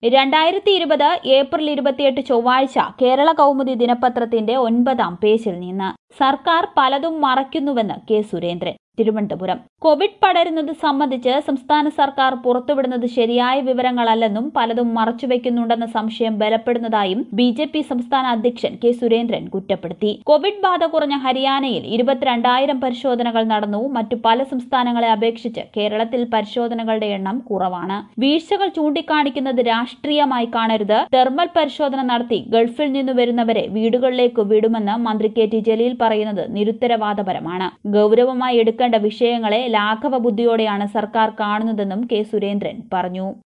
രണ്ടായിരത്തി ഇരുപത് ഏപ്രിൽ ഇരുപത്തിയെട്ട് ചൊവ്വാഴ്ച കേരള കൗമുദി ദിനപത്രത്തിന്റെ ഒൻപതാം പേജിൽ നിന്ന് സർക്കാർ പലതും മറയ്ക്കുന്നുവെന്ന് കെ സുരേന്ദ്രൻ തിരുവനന്തപുരം കോവിഡ് പടരുന്നത് സംബന്ധിച്ച് സംസ്ഥാന സർക്കാർ പുറത്തുവിടുന്നത് ശരിയായ വിവരങ്ങളല്ലെന്നും പലതും മറച്ചുവെക്കുന്നുണ്ടെന്ന സംശയം ബലപ്പെടുന്നതായും ബി ജെ പി സംസ്ഥാന അധ്യക്ഷൻ കെ സുരേന്ദ്രൻ കുറ്റപ്പെടുത്തി കോവിഡ് ബാധ കുറഞ്ഞ ഹരിയാനയിൽ ഇരുപത്തിരണ്ടായിരം പരിശോധനകൾ നടന്നു മറ്റു പല സംസ്ഥാനങ്ങളെ അപേക്ഷിച്ച് കേരളത്തിൽ പരിശോധനകളുടെ എണ്ണം കുറവാണ് വീഴ്ചകൾ ചൂണ്ടിക്കാണിക്കുന്നത് രാഷ്ട്രീയമായി കാണരുത് തെർമൽ പരിശോധന നടത്തി ഗൾഫിൽ നിന്ന് വരുന്നവരെ വീടുകളിലേക്ക് വിടുമെന്ന് മന്ത്രി കെ ടി ജലീൽ പറയുന്നത് നിരുത്തരവാദപരമാണ് ഗൌരവമായി എടുക്കേണ്ട വിഷയങ്ങളെ ലാഘവ ബുദ്ധിയോടെയാണ് സർക്കാർ കാണുന്നതെന്നും കെ സുരേന്ദ്രൻ പറഞ്ഞു